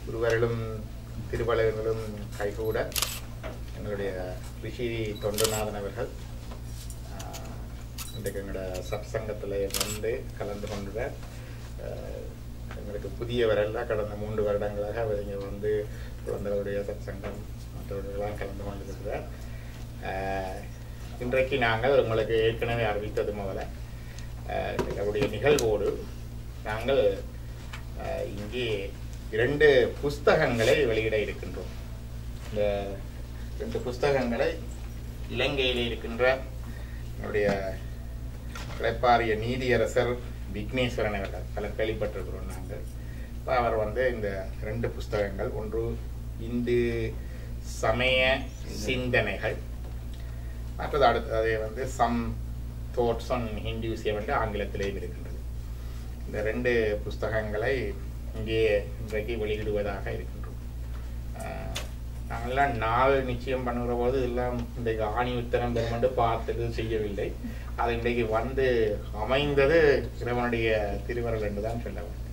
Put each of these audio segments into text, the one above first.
குருவர்களும் திருவள்ளுவர்களும் கைகூட எங்களுடைய ரிஷி தொண்டுநாதன் அவர்கள் ஆஹ், இன்றைக்கு எங்களோட சத்சங்கத்தில் வந்து கலந்து கொண்டுறார் ஆஹ், எங்களுக்கு புதியவரல்ல கடந்த மூன்று வருடங்களாக அவர் இங்கே வந்து குழந்தைகளுடைய சத்சங்கம் மற்றவர்களெல்லாம் கலந்து கொண்டிருக்கிறார் ஆஹ், இன்றைக்கு நாங்கள் உங்களுக்கு ஏற்கனவே அறிவித்தது முதல்ல ஆஹ், அவருடைய நிகழ்வோடு நாங்கள் ஆஹ், இங்கே இரண்டு புஸ்தகங்களை வெளியிட இருக்கின்றோம் இந்த ரெண்டு புஸ்தகங்களை இலங்கையில் இருக்கின்ற நம்முடைய இளைப்பாறிய நீதியரசர் விக்னேஸ்வரன் அவர்கள் பல கேள்விப்பட்டிருக்கிறோம் நாங்கள் இப்போ அவர் வந்து இந்த ரெண்டு புஸ்தகங்கள் ஒன்று இந்து சமய சிந்தனைகள் மற்றது அடுத்தது வந்து சம் தோட்ஸ் ஆன் ஹிந்துசியம் வந்து ஆங்கிலத்திலேயும் இருக்கின்றது இந்த ரெண்டு புஸ்தகங்களை இங்கே இன்றைக்கு வெளியிடுவதாக இருக்கின்றோம் ஆஹ் நாங்கள்லாம் நாள் நிச்சயம் பண்ணுகிற போது எல்லாம் இன்றைக்கு ஆணி உத்தரம் பெருமண்டு பார்த்துட்டு செய்யவில்லை அது இன்றைக்கு வந்து அமைந்தது இறைவனுடைய திருவருள் என்று தான் சொல்ல வேண்டும்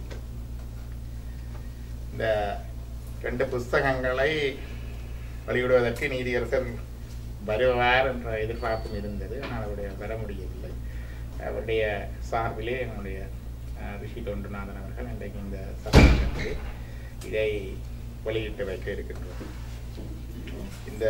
இந்த ரெண்டு புஸ்தகங்களை வெளியிடுவதற்கு நீதியரசர் வருவார் என்ற எதிர்பார்ப்பும் இருந்தது ஆனால் அவருடைய வர முடியவில்லை அவருடைய சார்பிலே என்னுடைய அஹ், ரிஷி தொண்டுநாதன் அவர்கள் இன்றைக்கு இந்த சட்டமன்றத்தில் இதை வெளியிட்டு வைக்க இருக்கின்றோம் இந்த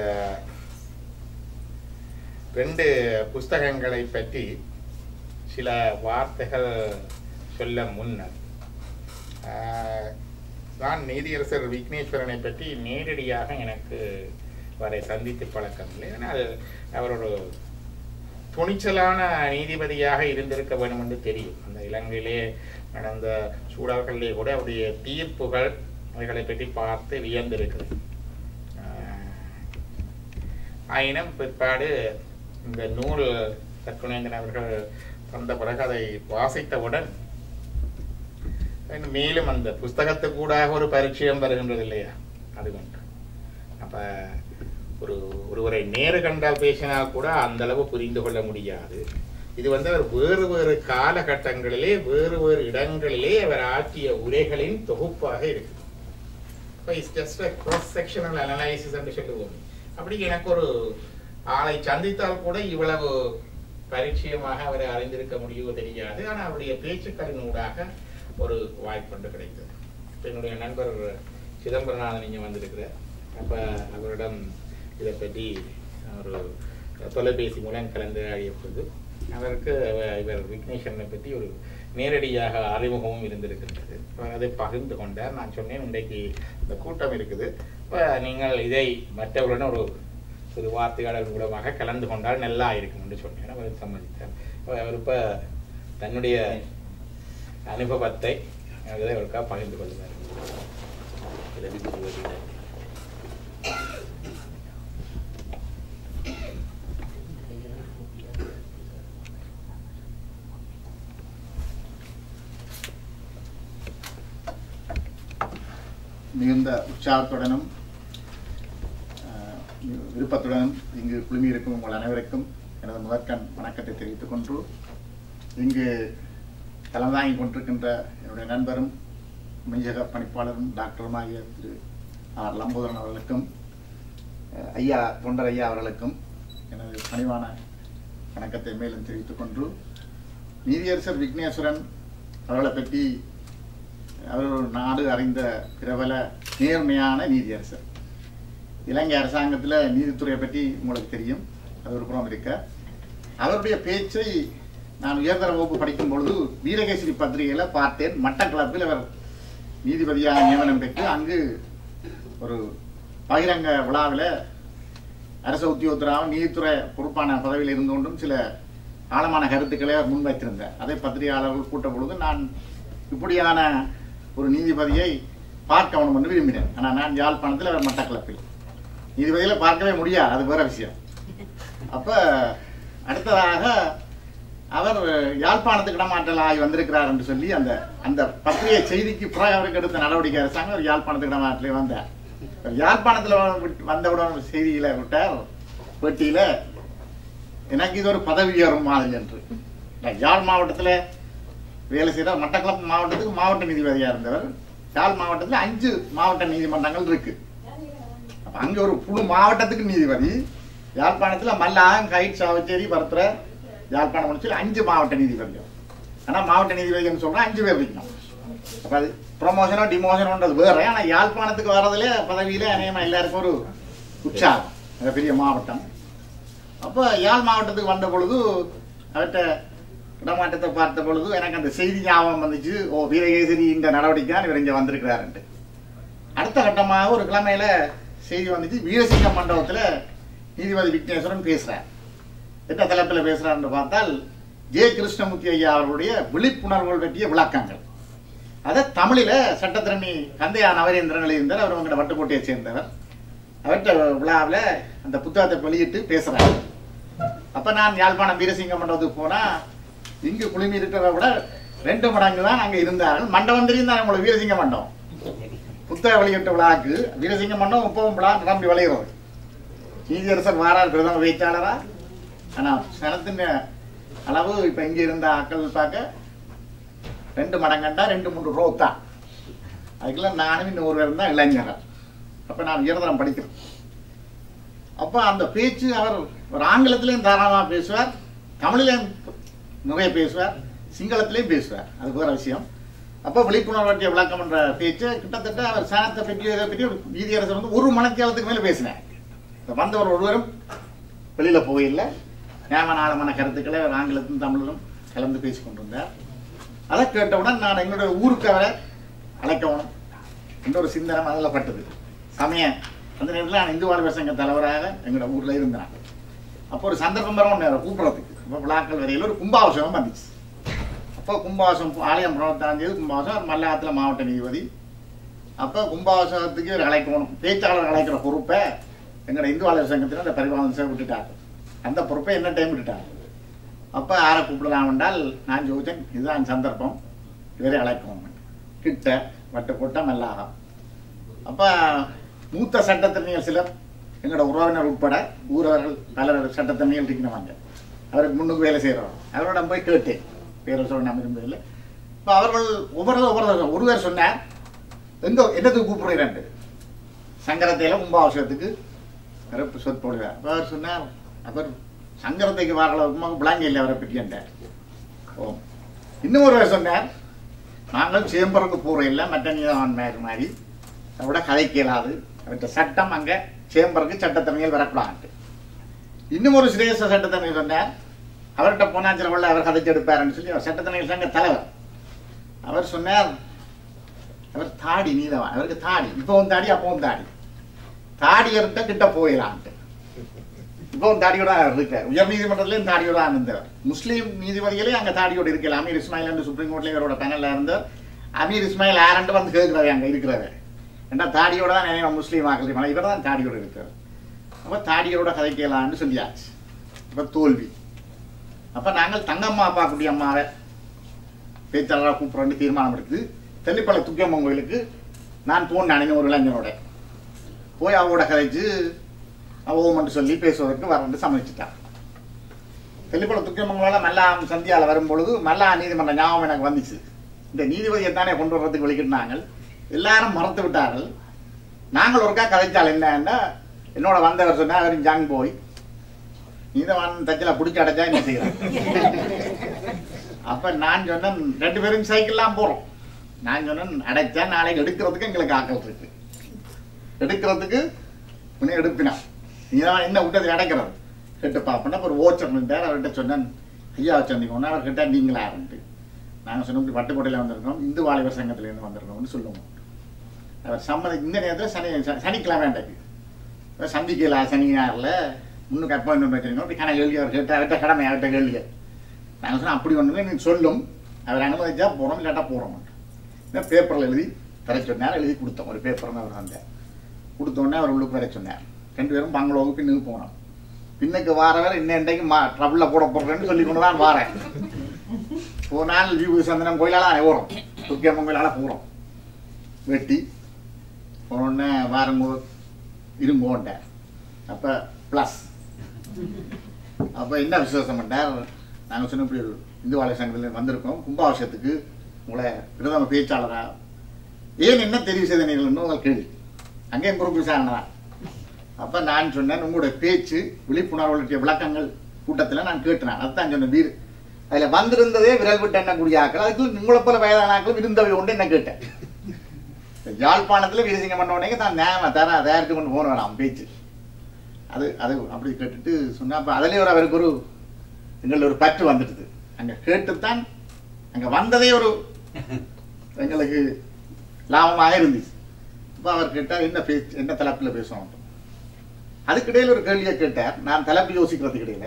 ரெண்டு புஸ்தகங்களை பற்றி சில வார்த்தைகள் சொல்ல முன்னர் ஆஹ், நான் நீதியரசர் விக்னேஸ்வரனை பற்றி நேரடியாக எனக்கு அவரை சந்தித்து பழக்கம் இல்லை ஆனால் அவர் ஒரு துணிச்சலான நீதிபதியாக இருந்திருக்க வேண்டும் என்று தெரியும் அந்த இலங்கையிலே நடந்த சூழல்களிலே கூட அவருடைய தீர்ப்புகள் அவைகளை பற்றி பார்த்து வியந்திருக்கிறது ஆஹ், ஆயினும் பிற்பாடு இந்த நூல் சற்குணேந்திரன் அவர்கள் தந்த பிறகு அதை வாசித்தவுடன் இன்னும் மேலும் அந்த புஸ்தகத்துக்கூடாக ஒரு பரிச்சயம் வருகின்றது இல்லையா அது கொண்டு அப்ப ஒரு ஒருவரை நேரு கண்டால் பேசினால் கூட அந்த அளவு புரிந்து கொள்ள முடியாது இது வந்து அவர் வேறு வேறு காலகட்டங்களிலே வேறு வேறு இடங்களிலே அவர் ஆற்றிய உரைகளின் தொகுப்பாக இருக்கு இப்போ it's just cross sectional analysis என்று சொல்லுவோம் அப்படி எனக்கு ஒரு ஆளை சந்தித்தால் கூட இவ்வளவு பரிச்சயமாக அவரை அறிந்திருக்க முடியுமோ தெரியாது ஆனால் அவருடைய பேச்சுக்களின் ஊடாக ஒரு வாய்ப்புண்டு கிடைத்தது இப்ப என்னுடைய நண்பர் சிதம்பரநாதன் இங்கே வந்திருக்கிறார் அப்போ அவரிடம் இதை பற்றி ஒரு தொலைபேசி மூலம் கலந்துரையாடிய பொழுது அவருக்கு அவ- இவர் விக்னேஸ்வரனை பற்றி ஒரு நேரடியாக அறிமுகமும் இருந்திருக்கின்றது அவர் அதை பகிர்ந்து கொண்டார் நான் சொன்னேன் இன்றைக்கு இந்த கூட்டம் இருக்குது இப்போ நீங்கள் இதை மற்றவர்களுடன் ஒரு ஒரு வார்த்தையாளர் மூலமாக கலந்து கொண்டால் நல்லா இருக்கும் என்று சொன்னேன் அவர் சம்மதித்தார் அப்ப அவர் இப்போ தன்னுடைய அனுபவத்தை அதை அவருக்காக பகிர்ந்து கொள்வார் மிகுந்த உற்சாகத்துடனும் அஹ், விருப்பத்துடனும் இங்கு குழுமியிருக்கும் உங்கள் அனைவருக்கும் எனது முதற்கண் வணக்கத்தை தெரிவித்துக் கொண்டு இங்கு தலைமைதாங்கி கொண்டிருக்கின்ற என்னுடைய நண்பரும் மெய்யக பணிப்பாளரும் டாக்டருமாகிய திரு ஆர் லம்போதரன் அவர்களுக்கும் அஹ், ஐயா தொண்டர் ஐயா அவர்களுக்கும் எனது பணிவான வணக்கத்தை மேலும் தெரிவித்துக் கொண்டு நீதியரசர் விக்னேஸ்வரன் அவர்களை பற்றி அவர் ஒரு நாடு அறிந்த பிரபல நேர்மையான நீதியரசர் இலங்கை அரசாங்கத்தில் நீதித்துறையை பற்றி உங்களுக்கு தெரியும் அது ஒரு புறம் இருக்க அவருடைய பேச்சை நான் உயர்தர வகுப்பு படிக்கும் பொழுது வீரகேசரி பத்திரிகையில் பார்த்தேன் மட்டக்களப்பில் அவர் நீதிபதியாக நியமனம் பெற்று அங்கு ஒரு பகிரங்க விழாவில் அரசு உத்தியோகத்தராகவும் நீதித்துறை பொறுப்பான பதவியில் இருந்து கொண்டும் சில ஆழமான கருத்துக்களை அவர் முன்வைத்திருந்தார் அதை பத்திரிகையாளர்கள் கூட்ட பொழுது நான் இப்படியான ஒரு நீதிபதியை பார்க்க வேணும் என்று விரும்பினேன் ஆனால் நான் யாழ்ப்பாணத்தில் அவர் மட்டக்களப்பில் நீதிபதிகளை பார்க்கவே முடியாது அது வேற விஷயம் அப்ப அடுத்ததாக அவர் யாழ்ப்பாணத்துக்கு இடமாற்றல் ஆகி வந்திருக்கிறார் என்று சொல்லி அந்த அந்த பத்திரிகை செய்திக்கு பிறகு அவருக்கு எடுத்த நடவடிக்கை அரசாங்கம் அவர் யாழ்ப்பாணத்துக்கு இடமாற்றலே வந்தார் அவர் யாழ்ப்பாணத்துல விட்டு- வந்தவுடன் ஒரு செய்தியில விட்டார் பேட்டியில எனக்கு இது ஒரு பதவி உயரும் மாதிரி என்று நான் யாழ் மாவட்டத்துல வேலை செய்கிறார் மட்டக்களப்பு மாவட்டத்துக்கு மாவட்ட நீதிபதியா இருந்தவர் யாழ் மாவட்டத்தில் அஞ்சு மாவட்ட நீதிமன்றங்கள் இருக்கு அப்ப அங்க ஒரு புழு மாவட்டத்துக்கு நீதிபதி யாழ்ப்பாணத்தில் மல்லாகம் கைட் சாவச்சேரி பரத்துற யாழ்ப்பாணம் முடிச்சு அஞ்சு மாவட்ட நீதிபதிகள் ஆனா மாவட்ட நீதிபதிகள்னு சொல்றா அஞ்சு பேர் இருக்கணும் அப்ப அது ப்ரொமோஷனோ டிமோஷனோன்றது வேற ஆனா யாழ்ப்பாணத்துக்கு வர்றதுல பதவியில அநேகமா எல்லாருக்கும் ஒரு உற்சாகம் அது பெரிய மாவட்டம் அப்போ யாழ் மாவட்டத்துக்கு வந்த பொழுது அவர்கிட்ட இடமாற்றத்தை பார்த்த பொழுது எனக்கு அந்த செய்தி ஞாபகம் வந்துச்சு ஓ வீரகேசரி இந்த நடவடிக்கை தான் இவர் இங்கே வந்திருக்கிறாருன்ட்டு அடுத்த கட்டமாக ஒரு கிழமையில செய்தி வந்துச்சு வீரசிங்கம் மண்டபத்தில் நீதிபதி விக்னேஸ்வரன் பேசுறார் என்ன தலைப்பில் பேசுறாருன்னு பார்த்தால் ஜே கிருஷ்ணமூர்த்தி ஐயா அவர்களுடைய விழிப்புணர்வுகள் பற்றிய விளக்கங்கள் அதை தமிழில சட்டத்திரணி கந்தையா நவரேந்திரன் எழுதியிருந்தார் அவர் உங்களோட வட்டுக்கோட்டையை சேர்ந்தவர் அவர்கிட்ட விழாவில் அந்த புத்தகத்தை வெளியிட்டு பேசுறாரு அப்ப நான் யாழ்ப்பாணம் வீரசிங்கம் மண்டபத்துக்கு போனா இங்கு குழுமி இருக்கிறத விட ரெண்டு மடங்கு தான் அங்க இருந்தார்கள் மண்டபம் தெரியும் தான் உங்களுக்கு வீரசிங்க மண்டபம் புத்தக வெளியிட்ட விழாக்கு வீரசிங்க மண்டபம் முப்பதும் விழா நிரம்பி விளையிறது நீதியரசர் வாரார் பிரதம பேச்சாளரா ஆனா சனத்தின் அளவு இப்ப இங்க இருந்த ஆட்கள் பார்க்க ரெண்டு மடங்கண்டா ரெண்டு மூன்று ரோ தான் அதுக்கெல்லாம் நானும் இன்னும் ஒருவர் தான் இளைஞர் அப்ப நான் உயர்தரம் படிக்கிறேன் அப்ப அந்த பேச்சு அவர் ஒரு ஆங்கிலத்திலையும் தாராளமா பேசுவார் தமிழிலையும் நிறைய பேசுவார் சிங்களத்திலையும் பேசுவார் அது வேற விஷயம் அப்ப விழிப்புணர்வு பற்றிய விளக்கம் என்ற பேச்சு கிட்டத்தட்ட அவர் சேனத்தை பற்றி இதை பற்றி ஒரு நீதியரசர் வந்து ஒரு மனத்தியாலத்துக்கு மேல பேசினார் இப்ப வந்தவர் ஒருவரும் வெளியில போயில்லை நியமனாளமான கருத்துக்களை அவர் ஆங்கிலத்திலும் தமிழிலும் கலந்து பேசிக் கொண்டிருந்தார் அதை கேட்டவுடன் நான் எங்களுடைய ஊருக்கு அவரை அழைக்கணும் என்ற ஒரு சிந்தனை அதில் பட்டது சமயம் அந்த நேரத்தில் நான் இந்து வாழ்வர் சங்க தலைவராக எங்களோட ஊர்ல இருந்தேன் அப்போ ஒரு சந்தர்ப்பம் வரும் ஒன்று கூப்பிடுறதுக்கு அப்போ விழாக்கள் வரையில் ஒரு கும்பாபிஷேகம் வந்துச்சு அப்போ கும்பாபிஷம் ஆலயம் பிரவர்த்தாம் தேதி கும்பாபிஷம் மல்லாத்துல மாவட்ட நீதிபதி அப்போ கும்பாபிஷேகத்துக்கு ஒரு அழைக்கணும் பேச்சாளர் அழைக்கிற பொறுப்பை எங்களோட இந்து வாழ்வர் சங்கத்தில் அந்த பரிபாலன சேவை விட்டுட்டாங்க அந்த பொறுப்பை என்ன டைம் விட்டுட்டாங்க அப்போ யாரை கூப்பிடலாம் என்றால் நான் ஜோதிச்சேன் இதுதான் சந்தர்ப்பம் இவரை அழைக்கணும் கிட்ட வட்டுக்கோட்டை மல்லாகம் அப்போ மூத்த சட்டத்திறனிகள் சிலர் எங்களோட உறவினர் உட்பட ஊரவர்கள் பலர் சட்டத்திறனிகள் இருக்கிறவங்க அவருக்கு முன்னுக்கு வேலை செய்கிறவர் அவரோட போய் கேட்டேன் பேரை சொல்ல நம்ம இருந்ததில்லை இப்போ அவர்கள் ஒவ்வொரு ஒவ்வொரு ஒருவர் சொன்னார் எங்க என்னத்துக்கு கூப்பிடுறேன் சங்கரத்தையில கும்பாபிஷேகத்துக்கு அவர் சொற்பொழிவார் அப்ப அவர் சொன்னார் அவர் சங்கரத்தைக்கு வர அளவுக்கு பிளாங்க இல்லை அவரை பற்றி என்றார் ஓ இன்னும் ஒருவர் சொன்னார் நாங்கள் சேம்பருக்கு போகிற இல்லை மற்ற நீதவான் மாதிரி மாதிரி அதை விட கதைக்க இயலாது அவற்ற சட்டம் அங்கே சேம்பருக்கு சட்டத்தன்மையில் வரக்கூடாது இன்னும் ஒரு சிரேச சட்டத்தன்மை சொன்னார் அவர்கிட்ட போனா சில உள்ள அவர் கதைச்சு எடுப்பாருன்னு சொல்லி அவர் சட்டத்தன்மையில் சங்க தலைவர் அவர் சொன்னார் அவர் தாடி நீதவான் அவருக்கு தாடி இப்பவும் தாடி அப்பவும் தாடி தாடி இருந்த கிட்ட போயிடலான்ட்டு இப்பவும் தாடியோட இருக்கார் உயர் நீதிமன்றத்திலையும் தாடியோட இருந்தவர் முஸ்லீம் நீதிபதிகளே அங்க தாடியோட இருக்கல அமீர் இஸ்மாயில் சுப்ரீம் கோர்ட்ல இவரோட பேனல்ல இருந்தவர் அமீர் இஸ்மாயில் ஆரண்டு வந்து கேட்கிறாரு அங்க இருக்கிறவர் ஏன்னா தாடியோட தான் நினைவு முஸ்லீம் ஆக்கல இவர் தான் தாடியோட இருக்கிறார் அப்ப தாடியோட கதைக்கலான்னு சொல்லியாச்சு அப்ப தோல்வி அப்ப நாங்கள் தங்கம்மா அப்பா குடி அம்மாவை பேச்சாளராக கூப்பிட்றோன்னு தீர்மானம் எடுத்து தெல்லிப்பள்ளி துக்கியம்மன் கோயிலுக்கு நான் போன் நினைங்க ஒரு இளைஞனோட போய் அவரோட கதைச்சு ஓமன்ட்டு சொல்லி பேசுவதற்கு வரண்டு சமைச்சிட்டான் தெல்லிப்பள்ளி துக்கியம்மங்களால மல்லாம் சந்தியால வரும்பொழுது மல்லா நீதிமன்ற ஞாபகம் எனக்கு வந்துச்சு இந்த நீதிபதியை தானே கொண்டு வர்றதுக்கு வெளிக்கிட்டாங்க எல்லாரும் மறந்து விட்டார்கள் நாங்கள் ஒருக்கா கதைச்சால் என்னன்னா என்னோட வந்தவர் சொன்னா அவர் ஜாங் போய் நீதவான் தச்சில பிடிச்சி அடைச்சா என்ன செய்யறாங்க அப்ப நான் சொன்னேன் ரெண்டு பேரும் சைக்கிள்லாம் போறோம் நான் சொன்னேன் அடைச்சா நாளைக்கு எடுக்கிறதுக்கு எங்களுக்கு ஆக்கல் இருக்கு எடுக்கிறதுக்கு உன்னை எடுப்பினா நீதான் என்ன விட்டது அடைக்கிறது கேட்டு பார்ப்பேன் ஒரு ஓச்சர் இருந்தார் அவர்கிட்ட சொன்னேன் ஐயா சந்திக்கணும் அவர் கேட்டா நீங்களா இருந்து நாங்கள் சொன்னோம் இப்படி பட்டுக்கோட்டையில் வந்திருக்கோம் இந்து வாலிபர் சங்கத்திலேருந்து வந்திருக்கோம்னு சொல்லுவோம் அவர் சம்மதி இந்த நேரத்தில் சனி ச- சனிக்கிழமை அன்றைக்கு அவர் சந்திக்கல சனி ஞாயிறில் முன்னுக்கு அப்பாயின்மெண்ட் வச்சிருக்கோம் அப்படி கணக்கு கேள்வி அவர் கேட்ட அவர்கிட்ட கடமை அவர்கிட்ட கேள்வி நாங்கள் சொன்னோம் அப்படி ஒன்றுமே நீ சொல்லும் அவர் அனுமதிச்சா போகிறோம் இல்லாட்டா போகிறோம் இந்த பேப்பரில் எழுதி தர சொன்னார் எழுதி கொடுத்தோம் ஒரு பேப்பர்னு அவர் வந்தார் கொடுத்த உடனே அவர் உள்ளுக்கு வர சொன்னார் ரெண்டு பேரும் பங்களோவுக்கு பின்னுக்கு போனோம் பின்னுக்கு வாரவர் இன்னும் இன்றைக்கு மா ட்ரபிளில் போட போடுறேன்னு சொல்லி கொண்டு தான் வாரேன் போனால் வியூ சந்தனம் கோயிலால ஓடும் துர்க்கியம்மன் கோயிலால போகிறோம் வெட்டி போனோடனே வாரம் இருங்கோண்டார் அப்போ ப்ளஸ் அப்போ என்ன விசேஷம் பண்ணார் நாங்கள் சொன்ன இப்படி ஒரு இந்து வாழை சங்கத்தில் வந்திருக்கோம் கும்பாபிஷேகத்துக்கு உங்களை பிரதம பேச்சாளராக ஏன் என்ன தெரிவு செய்தனீர்கள் உங்கள் கேள்வி அங்கேயும் குறுக்கு விசாரணை தான் அப்ப நான் சொன்னேன் உங்களுடைய பேச்சு விழிப்புணர்வுடைய விளக்கங்கள் கூட்டத்துல நான் கேட்டேன் அதுதான் சொன்னேன் வீர் அதுல வந்திருந்ததே விரல் விட்டு எண்ணக்கூடிய ஆக்கள் அதுக்கு உங்களை போல வயதான ஆக்கள் இருந்தவை உண்டு என்ன கேட்டேன் யாழ்ப்பாணத்துல வீரசிங்கம் பண்ண உடனே தான் நேம தர தயாரித்து கொண்டு போன வேணாம் பேச்சு அது அது அப்படி கேட்டுட்டு சொன்னா அப்ப அதுலயே ஒரு அவருக்கு ஒரு எங்களுக்கு ஒரு பற்று வந்துடுது அங்க கேட்டுத்தான் அங்க வந்ததே ஒரு எங்களுக்கு லாபமாக இருந்துச்சு அப்ப அவர் கேட்டார் என்ன பேச்சு என்ன தலைப்புல பேசுவோம் அதுக்கிடையில் ஒரு கேள்வியை கேட்டார் நான் தலைப்பு யோசிக்கிறதுக்கு இடையில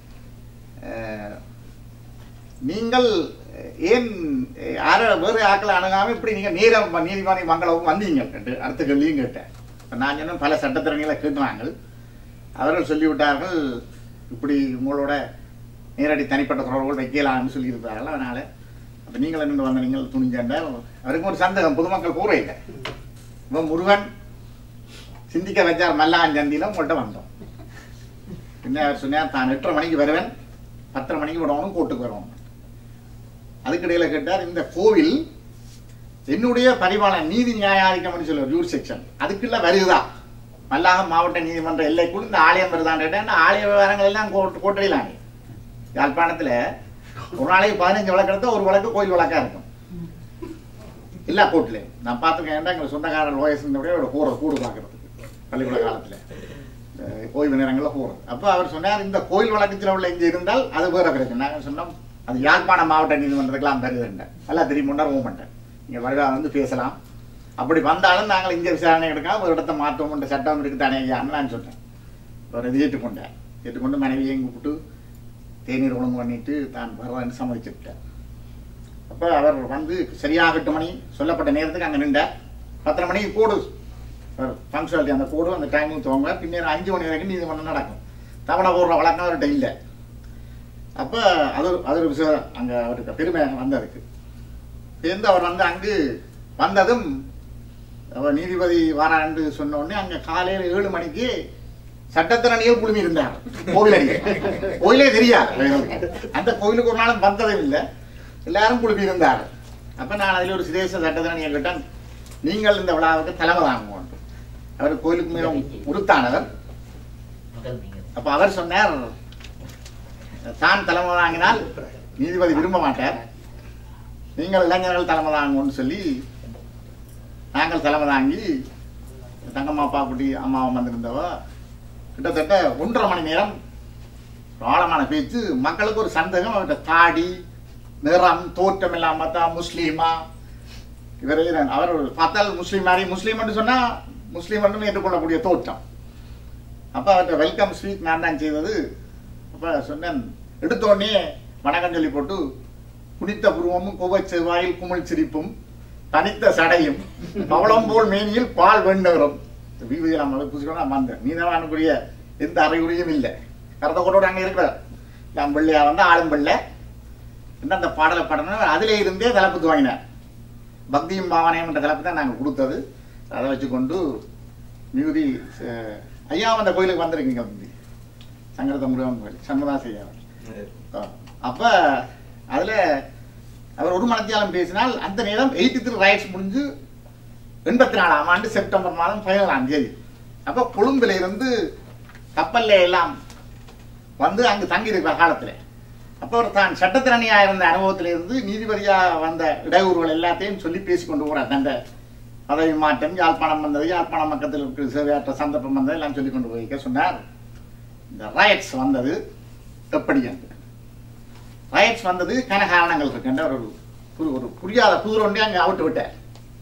அஹ், நீங்கள் ஏன் யார வேறு ஆக்களை அணுகாம இப்படி நீங்க நேரம் நீதிமன்ற மங்களவும் வந்தீங்க என்று அடுத்த கேள்வியும் கேட்டேன் இப்ப நான் சொன்ன பல சட்டத்திறனிகளை கேட்டாங்க அவர்கள் சொல்லிவிட்டார்கள் இப்படி உங்களோட நேரடி தனிப்பட்ட தொடர்புகள் வைக்கலாம்னு சொல்லியிருந்தார்கள் அதனால அப்ப நீங்கள் என்ன வந்த நீங்கள் துணிஞ்சண்ட அவருக்கும் ஒரு சந்தேகம் பொதுமக்கள் கூற இல்லை இவன் முருகன் சிந்திக்க வச்சார் மல்லான் சந்தியில உங்கள்கிட்ட வந்தோம் பின்ன அவர் சொன்னார் தான் எட்டரை மணிக்கு வருவேன் பத்தரை மணிக்கு விடணும் கோட்டுக்கு வருவோம் அதுக்கிடையில கேட்டார் இந்த கோவில் என்னுடைய பரிபாலன் நீதி நியாயாதிக்கம்னு சொல்லுவார் ஜூர் செக்ஷன் அதுக்குள்ள வருதா மல்லாகம் மாவட்ட நீதிமன்ற எல்லைக்குள் இந்த ஆலயம் வருதான்னு கேட்டேன் ஆலய விவகாரங்கள் எல்லாம் கோட் கோட்டையிலாங்க யாழ்ப்பாணத்துல ஒரு நாளைக்கு பதினஞ்சு வழக்கு எடுத்தா ஒரு வழக்கு கோயில் வழக்கா இருக்கும் எல்லா கோர்ட்லயும் நான் பார்த்துருக்கேன் ஏன்டா எங்க சொந்தக்காரர் ஓஎஸ் போறது கூடு பார்க்கறதுக்கு பள்ளிக்கூட காலத்துல அஹ் ஓய்வு நேரங்களில் போறது அப்ப அவர் சொன்னார் இந்த கோயில் வழக்கத்தில் உள்ள இங்க இருந்தால் அது வேற பிரச்சனை நாங்கள் சொன்னோம் அது யாழ்ப்பாண மாவட்ட நீதிமன்றத்துக்கெல்லாம் தருதுன்ற நல்லா திரும்பி உணர்வும் மாட்டேன் இங்க வருகா வந்து பேசலாம் அப்படி வந்தாலும் நாங்கள் இங்க விசாரணை எடுக்காம ஒரு இடத்த மாற்றோம்ன்ற சட்டம் இருக்கு தானே ஐயான்னு நான் சொன்னேன் ஒரு இது ஏற்றுக்கொண்டேன் ஏற்றுக்கொண்டு மனைவியையும் கூப்பிட்டு தேநீர் ஒழுங்கு பண்ணிட்டு தான் வர்றேன்னு சம்மதிச்சுட்டேன் அப்ப அவர் வந்து சரியாக எட்டு மணி சொல்லப்பட்ட நேரத்துக்கு அங்க நின்றார் பத்தரை மணிக்கு கோடு பங்க்சுவாலிட்டி அந்த கோடு அந்த டைமுக்கு துவங்க பின்னர் அஞ்சு மணி வரைக்கும் நீதிமன்றம் நடக்கும் தவணை போடுற வழக்கம் அவர்கிட்ட இல்லை அப்ப அது ஒரு- அது ஒரு விஷயம் அங்க அவருக்கு பெருமை வந்ததுக்கு சேர்ந்து அவர் வந்து அங்கு வந்ததும் அவர் நீதிபதி வாராண்டு சொன்ன உடனே அங்க காலையில ஏழு மணிக்கு சட்டத்திறனியில் குழுமி இருந்தார் கோவில் அடியே கோயிலே தெரியாது அந்த கோயிலுக்கு ஒரு நாளும் வந்ததும் இல்லை எல்லாரும் குழுமி இருந்தார் அப்ப நான் அதில் ஒரு சிரேச சட்டத்திறனியை கேட்டேன் நீங்கள் இந்த விழாவுக்கு தலைமை தாங்குவோம் அவர் கோயிலுக்கு மிகவும் உருத்தானவர் அப்ப அவர் சொன்னார் தான் தலைமை வாங்கினால் நீதிபதி விரும்ப மாட்டார் நீங்கள் இளைஞர்கள் தலைமை தாங்குவோம்னு சொல்லி நாங்கள் தலைமை தாங்கி தங்கம்மா அப்பா குட்டி அம்மாவும் வந்திருந்தவ கிட்டத்தட்ட ஒன்றரை மணி நேரம் ஒரு ஆழமான பேச்சு மக்களுக்கு ஒரு சந்தேகம் அவர்கிட்ட தாடி நிறம் தோற்றம் எல்லாம் பார்த்தா முஸ்லீமா இவரே தான். அவர் ஒரு பார்த்தால் முஸ்லீம் மாதிரி முஸ்லீம் சொன்னா முஸ்லீம் மட்டும் ஏற்றுக்கொள்ளக்கூடிய தோற்றம் அப்ப அவர்கிட்ட வெல்கம் ஸ்வீட் நான் தான் செய்தது அப்ப சொன்னேன் எடுத்த உடனே வணக்கம் சொல்லி போட்டு குனித்த புருவமும் குவை செவ்வாயில் குமிழ் சிரிப்பும் தனித்த சடையும் பவளம் போல் மேனியில் பால் வெண்ணரும் வீதியில் நம்ம பூசிக்கணும் வந்தேன் நீதவானுக்குரிய எந்த அறிகுறியும் இல்லை கரத்த கொண்டோட அங்க இருக்கிறார் நான் வெள்ளையா வந்து ஆளும் வெள்ளை என்ன அந்த பாடலை பாடணும் அதிலே இருந்தே தலைப்பு துவங்கினார் பக்தியும் பாவனையும் என்ற தலைப்பு தான் நாங்கள் கொடுத்தது அதை வச்சுக்கொண்டு மிகுதி அஹ், ஐயா அந்த கோயிலுக்கு வந்திருக்கீங்க தம்பி சங்கரத முருகன் கோயில் சண்முதாஸ் ஐயா அவர்கள். ஆ. அப்ப அதுல அவர் ஒரு மனத்தியாலம் பேசினால் அந்த நேரம் எயிட்டி த்ரீ ரைட்ஸ் முடிஞ்சு எண்பத்தி நாலாம் ஆண்டு செப்டம்பர் மாதம் பதினேழாம் தேதி அப்ப கொழும்புல இருந்து கப்பல்ல எல்லாம் வந்து அங்கு தங்கி இருக்கிற காலத்துல அப்ப அவர் தான் சட்டத்திறனியா இருந்த அனுபவத்தில இருந்து நீதிபதியா வந்த இடையூறுகள் எல்லாத்தையும் சொல்லி பேசிக்கொண்டு போறார் தந்த பதவி மாற்றம் யாழ்ப்பாணம் வந்தது யாழ்ப்பாணம் பக்கத்தில் இருக்கிற சேவையாற்ற சந்தர்ப்பம் வந்தது எல்லாம் சொல்லி கொண்டு போய் சொன்னார் இந்த ரயட்ஸ் வந்தது எப்படி என்று ரயட்ஸ் வந்தது கன காரணங்கள் இருக்கின்ற ஒரு ஒரு- ஒரு புரியாத புதிர் ஒன்றே அங்கே அவுட்டு விட்டார்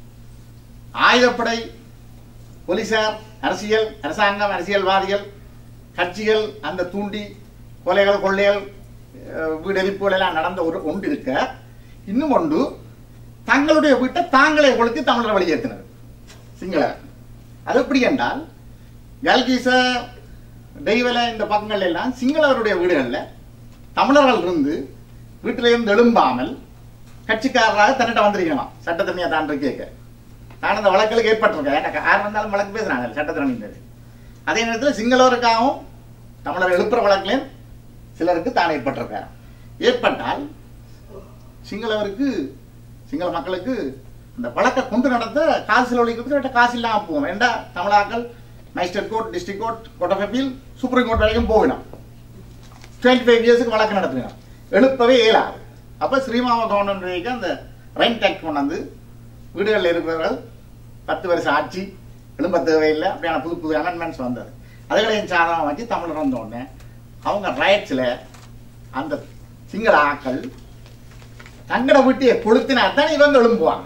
ஆயுதப்படை போலீசார் அரசியல் அரசாங்கம் அரசியல்வாதிகள் கட்சிகள் அந்த தூண்டி கொலைகள் கொள்ளைகள் அஹ், வீடெரிப்புகள் எல்லாம் நடந்த ஒரு ஒன்று இருக்க இன்னும் ஒன்று தங்களுடைய வீட்டை தாங்களே கொளுத்தி தமிழர் வெளியேற்றினர் சிங்களர் அது எப்படி என்றால் கல்கீச தெய்வல இந்த பக்கங்கள் எல்லாம் சிங்களவருடைய வீடுகள்ல தமிழர்கள் இருந்து வீட்டில இருந்து எழும்பாமல் கட்சிக்காரராக தன்னிட்ட வந்திருக்கலாம் சட்டத்தன்மையா தான் கேட்க நான் அந்த வழக்குகளுக்கு ஏற்பட்டிருக்கேன் எனக்கு யார் வந்தாலும் வழக்கு பேசுறாங்க சட்டத்திறமைந்தது அதே நேரத்தில் சிங்களவருக்காகவும் தமிழர் எழுப்புற வழக்கிலையும் சிலருக்கு தான் ஏற்பட்டிருக்கார் ஏற்பட்டால் சிங்களவருக்கு சிங்கள மக்களுக்கு அந்த வழக்கை கொண்டு நடத்த காசு செலவழிக்கிறதுக்கு அவர்கிட்ட காசு இல்லாமல் போகும் ஏண்டா தமிழாக்கள் magistrate court district court court of appeal supreme court வரைக்கும் போகணும் டுவெண்ட்டி ஃபைவ் இயர்ஸுக்கு வழக்கு நடத்தினோம் எழுப்பவே இயலாது அப்போ ஸ்ரீமாவ கவர்மெண்ட் அந்த ரைன் டேக்ஸ் கொண்டாந்து வீடுகளில் இருக்கிறவர்கள் பத்து வருஷம் ஆட்சி எழும்ப தேவையில்லை அப்படியான புது புது அமெண்ட்மெண்ட்ஸ் வந்தது அதுகளையும் சாதகம் வச்சு தமிழர் வந்த உடனே அவங்க ரைட்ஸில் அந்த சிங்கள ஆக்கள் தங்கட வீட்டியை கொளுத்தினா தான் இவங்க எழும்புவாங்க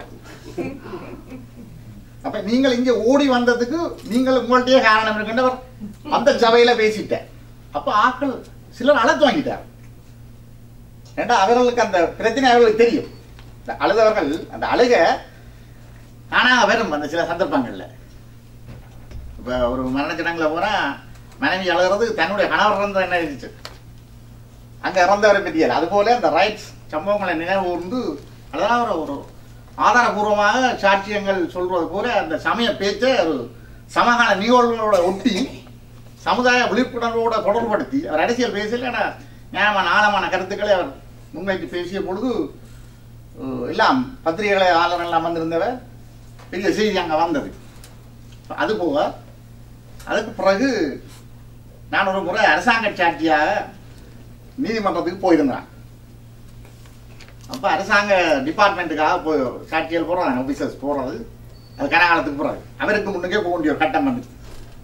அப்ப நீங்கள் இங்க ஓடி வந்ததுக்கு நீங்கள் உங்கள்கிட்டயே காரணம் இருக்கின்றவர் அந்த சபையில பேசிட்டேன் அப்ப ஆக்கள் சிலர் அழைத்து வாங்கிட்டார் ஏண்டா அவர்களுக்கு அந்த பிரச்சனை அவர்களுக்கு தெரியும் இந்த அழுதவர்கள் அந்த அழுக ஆனா வரும் அந்த சில சந்தர்ப்பங்கள்ல இப்ப ஒரு மரணச்சடங்குல போனா மனைவி அழுகிறது தன்னுடைய கணவர் இறந்தது என்ன இருந்துச்சு அங்க இறந்தவரை பற்றியல் அதுபோல அந்த ரைட்ஸ் சம்பவங்களை நினைவு கூர்ந்து அதான் ஒரு ஒரு ஆதாரபூர்வமாக சாட்சியங்கள் சொல்றது போல அந்த சமய பேச்சை ஒரு சமகால நிகழ்வுகளோட ஒட்டி சமுதாய விழிப்புணர்வோட தொடர்படுத்தி அவர் அரசியல் பேசல ஆனால் நியாயமான ஆழமான கருத்துக்களை அவர் முன்வைத்து பேசிய பொழுது அஹ், எல்லாம் பத்திரிகைகளை ஆளுநர் எல்லாம் வந்திருந்தவர் பெரிய செய்தி அங்கே வந்தது அது போக அதுக்கு பிறகு நான் ஒரு முறை அரசாங்க சாட்சியாக நீதிமன்றத்துக்கு போயிருந்தேன் அப்போ அரசாங்க டிபார்ட்மெண்ட்டுக்காக போய் சாட்சியல் போடுறாங்க ஆஃபீஸர்ஸ் போடுறது அது கனகாலத்துக்கு போகிறாரு அவருக்கு முன்னுக்கே போக வேண்டிய ஒரு கட்டம் வந்து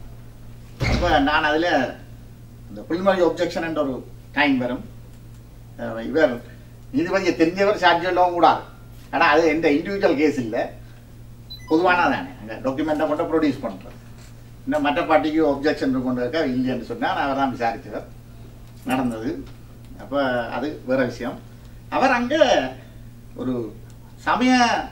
அப்போ நான் அதில் இந்த பிரிலிமரி ஒப்ஜெக்ஷன் என்ற ஒரு டைம் வரும் அஹ் இவர் நீதிபதியை தெரிஞ்சவர் சாட்சியம் இல்லாமல் கூடாது ஆனால் அது எந்த இண்டிவிஜுவல் கேஸ் இல்லை பொதுவானது தானே அங்கே டாக்குமெண்ட்டை கொண்டு ப்ரொடியூஸ் பண்ணுறது இன்னும் மற்ற பார்ட்டிக்கு ஒப்ஜெக்ஷன் கொண்டு இருக்க இல்லைன்னு சொன்னால் அவர் தான் விசாரித்தவர் நடந்தது அப்போ அது வேற விஷயம் அவர் அங்கே ஒரு சமய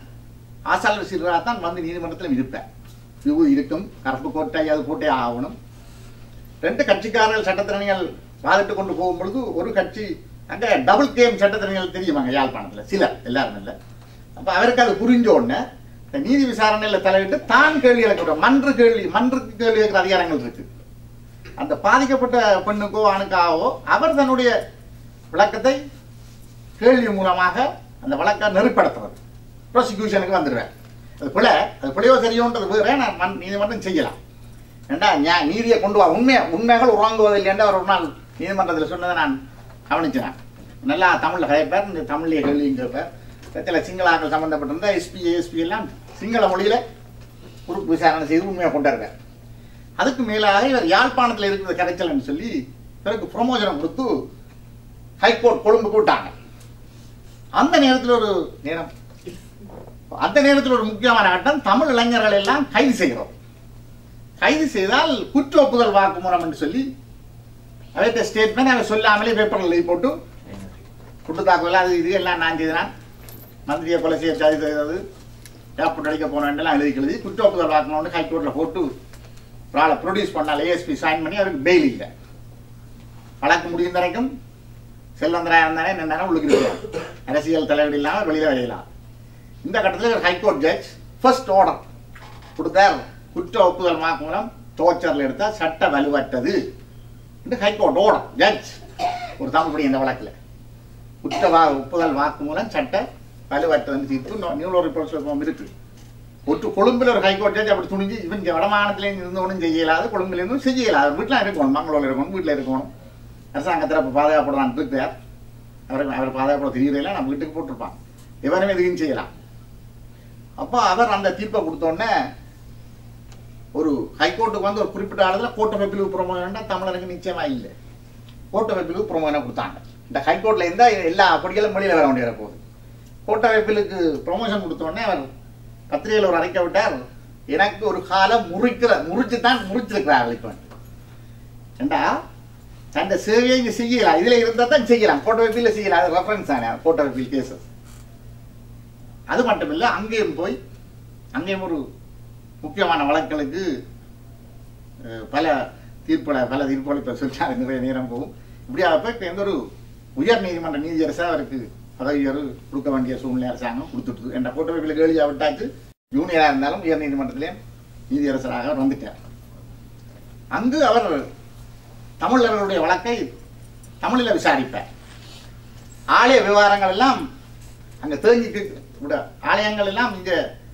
ஆசாளர் சிறுவராக தான் வந்து நீதிமன்றத்தில் இருப்பார் இது இருக்கும் கருப்பு கோட்டை அது போட்டே ஆகணும் ரெண்டு கட்சிக்காரர்கள் சட்டத்திறனிகள் வாதிட்டு கொண்டு போகும் பொழுது ஒரு கட்சி அங்கே டபுள் கேம் சட்டத்திறனிகள் தெரியுமாங்க யாழ்ப்பாணத்தில் சிலர் எல்லாரும் இல்லை அப்போ அவருக்கு அது புரிஞ்ச உடனே இந்த நீதி விசாரணையில் தலையிட்டு தான் கேள்வி கேட்கிற மன்று கேள்வி மன்றுக்கு கேள்வி கேட்கிற அதிகாரங்கள் இருக்கு அந்த பாதிக்கப்பட்ட பெண்ணுக்கோ ஆணுக்காகவோ அவர் தன்னுடைய விளக்கத்தை கேள்வி மூலமாக அந்த வழக்கை நெறிப்படுத்துறது ப்ராசிக்யூஷனுக்கு வந்துடுவேன் அது பிழை அது பிழையோ சரியோன்றது வேற நான் மன் நீதிமன்றம் செய்யலாம் ஏண்டா ஞா நீதியை கொண்டு வா உண்மை உண்மைகள் உறங்குவதில்லை என்று அவர் ஒரு நாள் நீதிமன்றத்தில் சொன்னதை நான் கவனிச்சேன் நல்லா தமிழில் கதைப்பார் இந்த தமிழ்லேயே கேள்வியும் கேட்பார் சில சிங்களாக்கள் சம்மந்தப்பட்டிருந்தா எஸ்பி ஏஎஸ்பி எல்லாம் சிங்கள மொழியில் குறுக்கு விசாரணை செய்து உண்மையாக கொண்டாடுறார் அதுக்கு மேலாக இவர் யாழ்ப்பாணத்தில் இருக்கிற கரைச்சல்னு சொல்லி பிறகு ப்ரொமோஷனம் கொடுத்து ஹைகோர்ட் கொழும்பு கூட்டாங்க அந்த நேரத்தில் ஒரு நேரம் அந்த நேரத்தில் ஒரு முக்கியமான கட்டம் தமிழ் இளைஞர்கள் எல்லாம் கைது செய்கிறோம் கைது செய்தால் குற்ற ஒப்புதல் வாக்குமூலம் என்று சொல்லி அவர்கிட்ட ஸ்டேட்மெண்ட் அவர் சொல்லாமலே பேப்பரில் எழுதி போட்டு குற்றத்தாக்குதல் அது இது எல்லாம் நான் செய்தான் மந்திரியை கொலை செய்ய கைது செய்தது ஏர்போர்ட் அடிக்க போனேன்லாம் எழுதி எழுதி குற்ற ஒப்புதல் வாக்குமூலம் ஹைகோர்ட்டில் போட்டு ஒரு ஆளை ப்ரொடியூஸ் பண்ணால் ஏஎஸ்பி சைன் பண்ணி அவருக்கு பெயில் இல்லை வழக்கு முடியும் வரைக்கும் செல்வந்தராக இருந்தானே நின்றானே உள்ளுக்கு இருக்கிறார் அரசியல் தலைவீடு இல்லாமல் வெளியில் வெளியலாம் இந்த கட்டத்தில் ஒரு ஹைகோர்ட் ஜட்ஜ் ஃபர்ஸ்ட் ஆர்டர் கொடுத்தார் குற்ற ஒப்புதல் வாக்குமூலம் டோர்ச்சரில் எடுத்தால் சட்ட வலுவற்றது இது ஹைகோர்ட் ஆர்டர் ஜட்ஜ் ஒரு தமிழ்படி இந்த வழக்கில் குற்ற வா ஒப்புதல் வாக்குமூலம் சட்ட வலுவற்றதுன்னு தீர்ப்பு நியூலோ ரிப்போர்ட்ஸ் இருக்கு ஒட்டு கொழும்புல ஒரு ஹைகோர்ட் ஜட்ஜ் அப்படி துணிஞ்சு இவன் இங்க வடமாநிலத்திலேருந்து இருந்து ஒன்றும் செய்ய இயலாது கொழும்புல இருந்தும் செய்ய இயலாது வீட்டில் இருக்கணும் மங்களூரில் இருக்கணும் வீட்டில் இருக்கணும் அரசாங்கத்தில் இப்போ பாதுகாப்புடலாம் இருக்கார் அவருக்கு அவர் பாதுகாப்பு தெரியல நம்ம வீட்டுக்கு போட்டிருப்பான் இவரும் எதுவும் செய்யலாம் அப்போ அவர் அந்த தீர்ப்பை கொடுத்தோடனே ஒரு ஹைகோர்ட்டுக்கு வந்து ஒரு குறிப்பிட்ட ஆளுதில் கோர்ட் ஆஃப் அப்பீலுக்கு ப்ரொமோஷன்னா தமிழருக்கு நிச்சயமா இல்லை கோர்ட் ஆஃப் அப்பீலுக்கு ப்ரொமோஷனை கொடுத்தாங்க இந்த ஹைகோர்ட்டில் இருந்தால் எல்லா படிகளும் வெளியில் வர வேண்டிய போகுது கோர்ட் ஆஃப் அப்பீலுக்கு ப்ரொமோஷன் கொடுத்தோடனே அவர் பத்திரிகையில் ஒரு அறிக்கை விட்டார் எனக்கு ஒரு காலம் முறிக்கிற முறிச்சு தான் முறிச்சிருக்கிறார் இப்போ ஏண்டா தந்த சேவையை இங்கே செய்யலாம் இதில் இருந்தால் தான் செய்யலாம் கோர்ட் ஆஃப் அப்பீலில் செய்யலாம் அது ரெஃபரன்ஸ் தானே கோர்ட் ஆஃப் அப்பீல் கேசஸ் அது மட்டும் இல்லை அங்கேயும் போய் அங்கேயும் ஒரு முக்கியமான வழக்குகளுக்கு அஹ், பல தீர்ப்புகளை பல தீர்ப்புகளை இப்போ சொல்லிட்டாங்க நிறைய நேரம் போகும் இப்படியாக போய் எந்த ஒரு உயர் நீதிமன்ற நீதியரசாக அவருக்கு பதவி உயர்வு கொடுக்க வேண்டிய சூழ்நிலை அரசாங்கம் கொடுத்துட்டு என்ற கூட்டமைப்பில் கேள்வியாக விட்டாச்சு ஜூனியராக இருந்தாலும் உயர் நீதிமன்றத்திலே நீதியரசராக அவர் வந்துட்டார் அங்கு அவர் தமிழர்களுடைய வழக்கை தமிழில் விசாரிப்பார் ஆலய விவகாரங்கள் எல்லாம் அங்கே தேங்கிக்கு விட ஆலயங்கள் எல்லாம் இங்கே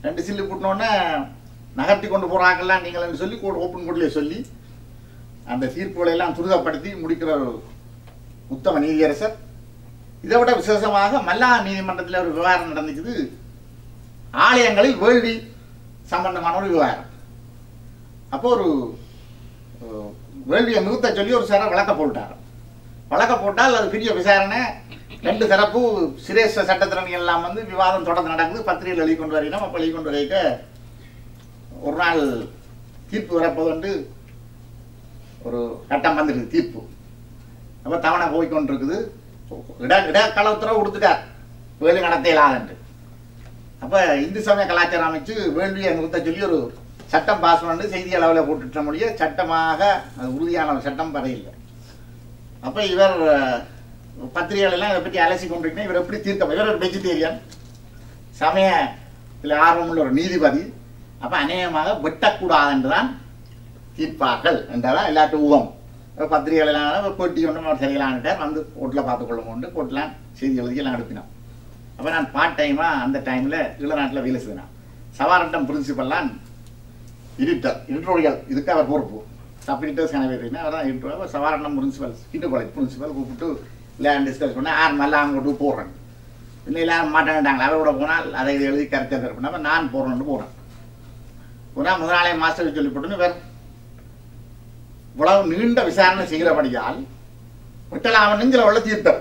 ரெண்டு சில்லு கூட்டினோடனே நகர்த்தி கொண்டு போறாங்கலாம் நீங்கள்னு சொல்லி ஓப்பன் கோர்ட்லேயே சொல்லி அந்த தீர்ப்புகளை எல்லாம் துரிதப்படுத்தி முடிக்கிற ஒரு உத்தம நீதியரசர் இதை விட விசேஷமாக மல்லா நீதிமன்றத்தில் ஒரு விவகாரம் நடந்துக்குது ஆலயங்களில் வேள்வி சம்பந்தமான ஒரு விவகாரம் அப்போ ஒரு அஹ், வேள்வியை நிறுத்த சொல்லி ஒரு சாரை விளக்க போட்டார் வழக்க போட்டால் அது பெரிய விசாரணை ரெண்டு தரப்பு சிரேஷ்ட சட்டத்திறனிகள் எல்லாம் வந்து விவாதம் தொடர்ந்து நடக்குது பத்திரிகையில் எழுதி கொண்டு வரையினோம் அப்போ எழுதி கொண்டு வரைக்க ஒரு நாள் தீர்ப்பு வரப்போது ஒரு கட்டம் வந்துருக்கு தீர்ப்பு அப்போ தவணை போய் கொண்டிருக்குது இட இடக்கள உத்தரவு கொடுத்துட்டார் வேலி நடத்த இயலாதுன்ட்டு அப்போ இந்து சமய கலாச்சாரம் அமைச்சு வேள்வியை நிறுத்த சொல்லி ஒரு சட்டம் பாஸ் பண்ணி செய்தி அளவில் போட்டுட்ட முடிய சட்டமாக அது உறுதியான ஒரு சட்டம் வரையில்லை அப்போ இவர் அஹ், பத்திரிகைகள் எல்லாம் இதை பற்றி அலசி கொண்டிருக்கணும் இவர் எப்படி தீர்க்க இவர் ஒரு வெஜிடேரியன் சமயத்தில் ஆர்வமுள்ள ஒரு நீதிபதி அப்போ அநேகமாக வெட்டக்கூடாது என்றுதான் தீர்ப்பார்கள் என்றதான் எல்லாட்டும் ஊகம் அப்ப பத்திரிகைகள் எல்லாம் போட்டி ஒன்று சரிகளான்ட்டார் வந்து கோர்ட்டில் பார்த்துக்கொள்ளும் கொண்டு கோர்ட்லாம் செய்தி எழுதி எல்லாம் அனுப்பினோம் அப்போ நான் பார்ட் டைமாக அந்த டைமில் ஈழநாட்டில் வேலை செய்தேன் சவாரட்டம் பிரின்சிபல்லாம் இருட்டர் இன்ட்ரோடியல் இதுக்கு அவர் பொறுப்பு சப் எடிட்டர்ஸ் கனவேறினா அவர் தான் இன்ட்ரோ அவர் சவாரணம் பிரின்சிபல் கிண்டு காலேஜ் பிரின்சிபல் கூப்பிட்டு எல்லாம் டிஸ்கஸ் பண்ண ஆறு நல்லா அங்கிட்டு போடுறேன் இன்னும் எல்லாரும் மாட்டேன்ட்டாங்க அவரோட போனால் அதை இதை எழுதி கருத்தை தரப்பினா நான் போடுறேன்னு போகிறேன் போனால் முதலாளி மாஸ்டர் சொல்லி போட்டுன்னு வேறு இவ்வளவு நீண்ட விசாரணை செய்கிறபடியால் விட்டலாமன் நெஞ்சில் உள்ள தீர்த்தர்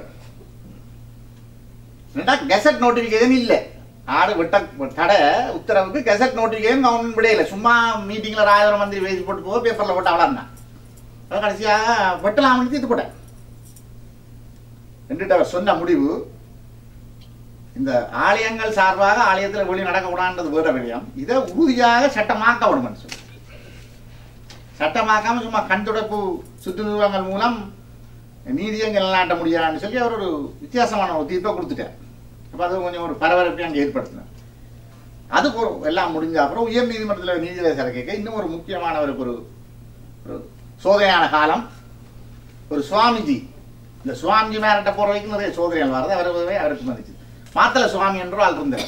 ரெண்டா கெசட் நோட்டிபிகேஷன் இல்லை ஆடு விட்ட தடை உத்தரவுக்கு கெசட் நோட்டிபிகேஷன் கவர்மெண்ட் விடையில சும்மா மீட்டிங்ல ராஜவர மந்திரி பேசி போட்டு போக பேப்பர்ல போட்டு அவ்வளோதான் கடைசியாக வெட்டலாமன் தீர்த்து போட்டேன் என்றிட்டு அவர் சொன்ன முடிவு இந்த ஆலயங்கள் சார்பாக ஆலயத்தில் வெளி நடக்கக்கூடாதுன்றது வேற விடயம் இதை உறுதியாக சட்டமாக்க விடுமென்னு சொல்லி சட்டமாக்காம சும்மா கண் துடைப்பு சுற்றுநிறுவனங்கள் மூலம் நீதியை நிலைநாட்ட முடியாதுன்னு சொல்லி அவர் ஒரு வித்தியாசமான ஒரு தீர்ப்பை கொடுத்துட்டார் அப்போ அது கொஞ்சம் ஒரு பரபரப்பை அங்கே ஏற்படுத்தினார் அது ஒரு எல்லாம் முடிஞ்ச அப்புறம் உயர் நீதிமன்றத்தில் நீதியரசரை கேட்க இன்னும் ஒரு முக்கியமானவருக்கு ஒரு ஒரு சோதனையான காலம் ஒரு சுவாமிஜி இந்த சுவாமிஜி மேரட்ட போற வரைக்கும் நிறைய சோதனைகள் வருது அவர் அவருக்கு மதிச்சு மாத்தல சுவாமி என்று ஆள் இருந்தார்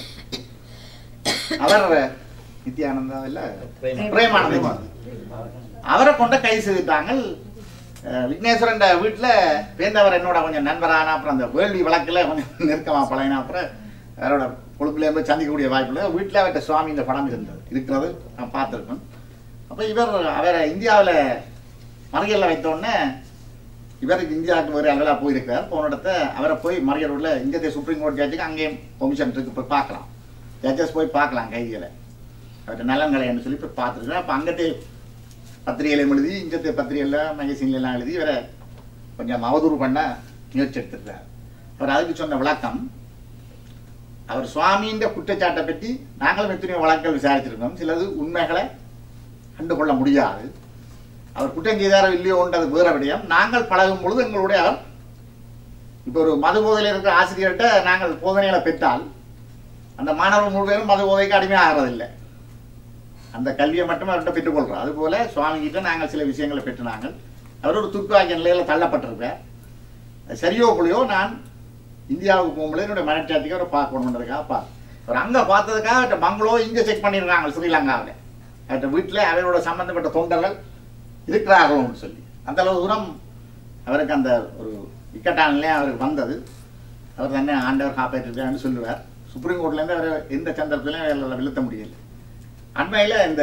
அவர் நித்யானந்தா இல்ல பிரேமானந்தம் அவரை கொண்ட கைது செய்துட்டாங்க அஹ் விக்னேஸ்வரன் வீட்டில் வேந்தவர் என்னோட கொஞ்சம் நண்பரான அப்புறம் அந்த வேள்வி வழக்கில் கொஞ்சம் நெருக்கமாக பழகின அப்புறம் அவரோட கொழுப்புல இருந்து சந்திக்கக்கூடிய வாய்ப்பு இல்லை வீட்டில் அவர்கிட்ட சுவாமி இந்த படம் இருந்தது இருக்கிறது நான் பார்த்துருக்கேன் அப்போ இவர் அவரை இந்தியாவில் மறியலில் வைத்தோடனே இவருக்கு இந்தியாவுக்கு ஒரு அலுவலாக போயிருக்கார் போன இடத்த அவரை போய் மறியலூரில் இந்திய சுப்ரீம் கோர்ட் ஜட்ஜுக்கு அங்கேயும் பெர்மிஷன் இருக்கு போய் பார்க்கலாம் ஜட்ஜஸ் போய் பார்க்கலாம் கைதிகளை அவர்கிட்ட நலன்களை சொல்லி போய் பார்த்துருக்கேன் அப்போ அங்கத்தே பத்திரிகையிலையும் எழுதி இஞ்சத்தை பத்திரிகையில் மேகசின்ல எல்லாம் எழுதி இவரை கொஞ்சம் அவதூறு பண்ண முயற்சி எடுத்திருக்கார் அவர் அதுக்கு சொன்ன விளக்கம் அவர் சுவாமியின் குற்றச்சாட்டை பற்றி நாங்களும் எத்தனையோ வழக்குகள் விசாரிச்சிருக்கோம் சிலது உண்மைகளை கண்டுகொள்ள முடியாது அவர் குற்றம் செய்தாரோ இல்லையோன்றது வேற விடயம் நாங்கள் பழகும் பொழுது எங்களுடைய அவர் இப்போ ஒரு மது போதையில் இருக்கிற ஆசிரியர்கிட்ட நாங்கள் போதனைகளை பெற்றால் அந்த மாணவர்கள் முழு பேரும் மது போதைக்கு அடிமையாகிறதில்லை அந்த கல்வியை மட்டும் அவர்கிட்ட பெற்றுக்கொள்கிறோம் அதுபோல சுவாமி கிட்ட நாங்கள் சில விஷயங்களை பெற்று நாங்கள் அவர் ஒரு துர்ப்பாக்கிய நிலையில் தள்ளப்பட்டிருக்கார் அது சரியோ புள்ளியோ நான் இந்தியாவுக்கு போகும்போது என்னுடைய மனச்சாட்சிக்கு அவரை பார்க்கணுன்றதுக்காக பார்த்து அவர் அங்கே பார்த்ததுக்காக அவர்கிட்ட பங்களோ இங்கே செக் பண்ணியிருக்காங்க ஸ்ரீலங்காவில் அவர்கிட்ட வீட்டில் அவரோட சம்பந்தப்பட்ட தொண்டர்கள் இருக்கிறார்கள்னு சொல்லி அந்த அளவு தூரம் அவருக்கு அந்த ஒரு இக்கட்டான நிலை அவருக்கு வந்தது அவர் தன்னை ஆண்டவர் காப்பாற்றிருக்காருன்னு சொல்லுவார் சுப்ரீம் கோர்ட்லேருந்து அவரை எந்த சந்தர்ப்பத்திலையும் அவரால் விழுத்த முடியல அண்மையில் இந்த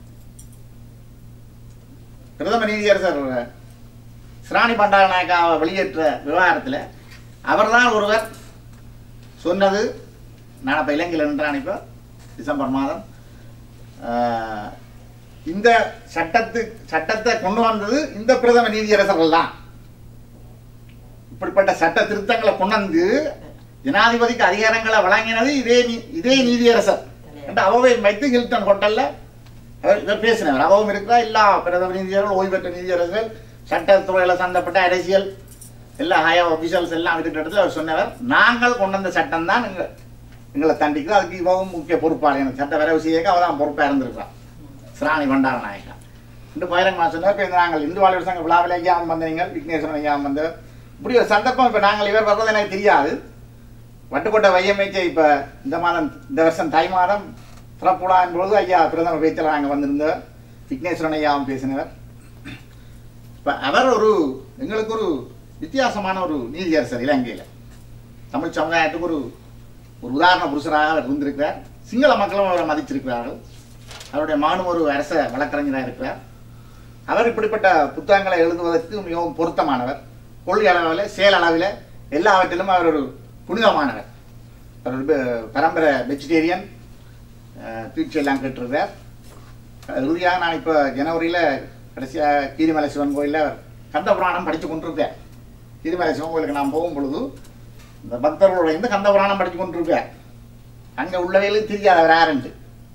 பிரதம நீதியரசர் சிராணி பண்டாரநாயக்காவை வெளியேற்ற விவகாரத்தில் அவர்தான் ஒருவர் சொன்னது நான் அப்போ இலங்கையில் நின்றான் இப்போ டிசம்பர் மாதம் ஆஹ், இந்த சட்டத்து சட்டத்தை கொண்டு வந்தது இந்த பிரதம நீதியரசர்கள் தான் இப்படிப்பட்ட சட்ட திருத்தங்களை கொண்டு வந்து ஜனாதிபதிக்கு அதிகாரங்களை வழங்கினது இதே நீ- இதே நீதியரசர் என்று அவை வைத்து ஹில்டன் ஹோட்டல்ல அவர் இவர் பேசினவர் அவவும் இருக்கிறா எல்லா பிரதம நீதியர்கள் ஓய்வு பெற்ற நீதியரசர்கள் சட்டத்துறையில் சம்பந்தப்பட்ட அரசியல் எல்லா ஹையா ஒபிஷியல்ஸ் எல்லாம் இருக்கிற இடத்துல அவர் சொன்னவர் நாங்கள் கொண்டு வந்த சட்டம் தான் எங்க எங்களை தண்டிக்குது அதுக்கு இவவும் முக்கிய பொறுப்பாளி எனக்கு சட்ட வரைவு செய்ய அவ தான் பொறுப்பாக இருந்திருக்கிறான் சிராணி பண்டார நாயக்கா இந்த பயிரங்கமா சொன்னார் இப்போ நாங்கள் இந்து வாழ்வர் சங்க விழாவில் ஐயாவும் வந்தீங்க விக்னேஸ்வரன் ஐயாவும் வந்தவர் இப்படி ஒரு சந்தர்ப்பம் இப்போ நாங்கள் இவர் வர்றது எனக்கு தெரியாது வட்டுக்கோட்டை வையமைச்சை இப்போ இந்த மாதம் இந்த வருஷம் தை மாதம் திறப்புடான் பொழுது ஐயா பிரதமர் பேச்சில் நாங்கள் வந்திருந்த விக்னேஸ்வரன் ஐயாவும் பேசினவர் இப்போ அவர் ஒரு எங்களுக்கு ஒரு வித்தியாசமான ஒரு நீதியரசர் இலங்கையில் தமிழ் சமுதாயத்துக்கு ஒரு ஒரு உதாரண புருஷராக அவர் இருந்திருக்கிறார் சிங்கள மக்களும் அவரை மதிச்சிருக்கிறார்கள் அவருடைய மகனும் ஒரு அரச வழக்கறிஞராக இருக்கிறார் அவர் இப்படிப்பட்ட புத்தகங்களை எழுதுவதற்கு மிகவும் பொருத்தமானவர் கொள்கை அளவில் செயல் அளவில் எல்லாவற்றிலும் அவர் ஒரு புனிதமானவர் அவர் ஒரு ப- பரம்பரை வெஜிடேரியன் தீட்சை எல்லாம் கேட்டிருக்கிறார் இறுதியாக நான் இப்போ ஜனவரியில் கடைசியாக கீரிமலை சிவன் கோயிலில் அவர் கந்த புராணம் படித்து கொண்டிருக்கார் கீரிமலை சிவன் கோயிலுக்கு நான் போகும் பொழுது இந்த பக்தர்களோட இருந்து கந்த புராணம் படித்து கொண்டிருக்கார் அங்கே உள்ளவையிலும் தெரியாது அவர் யாருன்ட்டு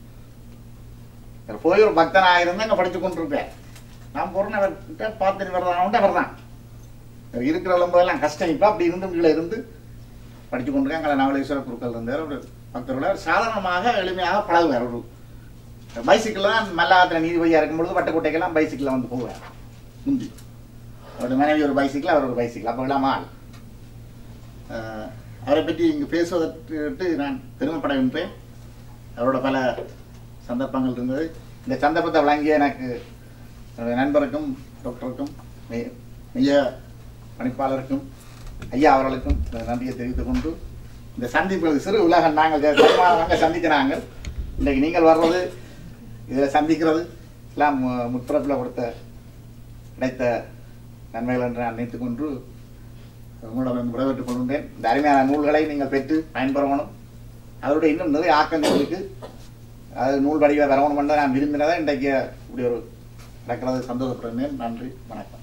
அவர் போய் ஒரு பக்தனாக இருந்து அங்கே படித்து கொண்டிருப்பார் நான் போகிறேன் அவர் கிட்ட பார்த்துட்டு வரதானவன்ட்டு அவர் தான் அவர் இருக்கிற போதெல்லாம் கஷ்டம் இப்போ அப்படி இருந்து கீழே இருந்து படித்து கொண்டிருக்கேன் அங்கே நவலேஸ்வர குருக்கள் இருந்தார் ஒரு பக்தரோட அவர் சாதாரணமாக எளிமையாக பழகுவார் ஒரு பைசிக்கிள் தான் மல்லாத்திர நீதிபதியாக இருக்கும்பொழுது வட்டக்கோட்டைக்கெல்லாம் பைசிக்கிளில் வந்து போவார் முந்தி அவருடைய மனைவி ஒரு பைசிக்கிள் அவர் ஒரு பைசிக்கிள் அப்போ இல்லாம ஆள் அஹ், அவரை பற்றி இங்கு பேசுவதற்கு நான் பெருமைப்படுகின்றேன் அவரோட பல சந்தர்ப்பங்கள் இருந்தது இந்த சந்தர்ப்பத்தை வழங்கிய எனக்கு என்னுடைய நண்பருக்கும் டாக்டருக்கும் மெய்- மெய்ய பணிப்பாளருக்கும் ஐயா அவர்களுக்கும் இந்த நன்றியை தெரிவித்துக் கொண்டு இந்த சந்திப்பு சிறு உலகம் நாங்கள் தீர்மானமாக சந்திக்க நாங்கள் இன்றைக்கு நீங்கள் வர்றது இதில் சந்திக்கிறது எல்லாம் மு- முற்பிறப்பில் கொடுத்த கிடைத்த நன்மைகள் என்று நான் நினைத்துக் கொண்டு உங்களிடம் விடைபெற்றுக் கொள்கின்றேன் இந்த அருமையான நூல்களை நீங்கள் பெற்று பயன்பெறணும் அதோட இன்னும் நிறைய ஆக்கங்கள் இருக்கு அது நூல் வடிவ வரணும் என்று நான் விரும்பினதை இன்றைக்கு இப்படி ஒரு நடக்கிறது சந்தோஷப்படுகிறேன் நன்றி வணக்கம்